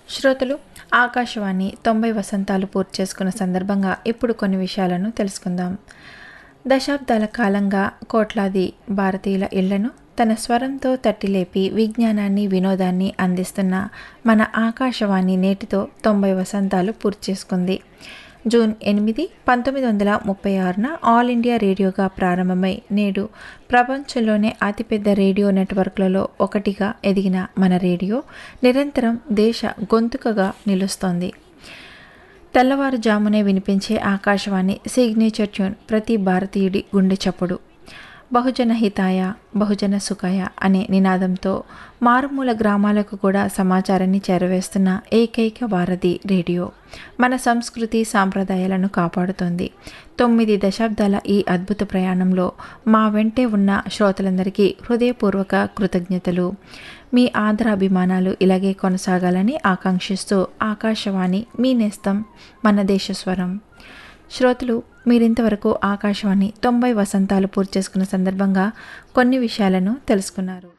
శ్రోతలు ఆకాశవాణి తొంభై వసంతాలు పూర్తి చేసుకున్న సందర్భంగా ఇప్పుడు కొన్ని విషయాలను తెలుసుకుందాం దశాబ్దాల కాలంగా కోట్లాది భారతీయుల ఇళ్లను తన స్వరంతో తట్టిలేపి విజ్ఞానాన్ని వినోదాన్ని అందిస్తున్న మన ఆకాశవాణి నేటితో తొంభై వసంతాలు పూర్తి చేసుకుంది జూన్ ఎనిమిది పంతొమ్మిది వందల ముప్పై ఆరున ఆల్ ఇండియా రేడియోగా ప్రారంభమై నేడు ప్రపంచంలోనే అతిపెద్ద రేడియో నెట్వర్క్లలో ఒకటిగా ఎదిగిన మన రేడియో నిరంతరం దేశ గొంతుకగా నిలుస్తోంది తెల్లవారుజామునే వినిపించే ఆకాశవాణి సిగ్నేచర్ ట్యూన్ ప్రతి భారతీయుడి గుండె చప్పుడు బహుజన హితాయ బహుజన సుఖాయ అనే నినాదంతో మారుమూల గ్రామాలకు కూడా సమాచారాన్ని చేరవేస్తున్న ఏకైక వారధి రేడియో మన సంస్కృతి సాంప్రదాయాలను కాపాడుతోంది తొమ్మిది దశాబ్దాల ఈ అద్భుత ప్రయాణంలో మా వెంటే ఉన్న శ్రోతలందరికీ హృదయపూర్వక కృతజ్ఞతలు మీ ఆదరాభిమానాలు ఇలాగే కొనసాగాలని ఆకాంక్షిస్తూ ఆకాశవాణి మీ నేస్తం మన దేశస్వరం శ్రోతలు మీరింతవరకు ఆకాశవాణి తొంభై వసంతాలు పూర్తి చేసుకున్న సందర్భంగా కొన్ని విషయాలను తెలుసుకున్నారు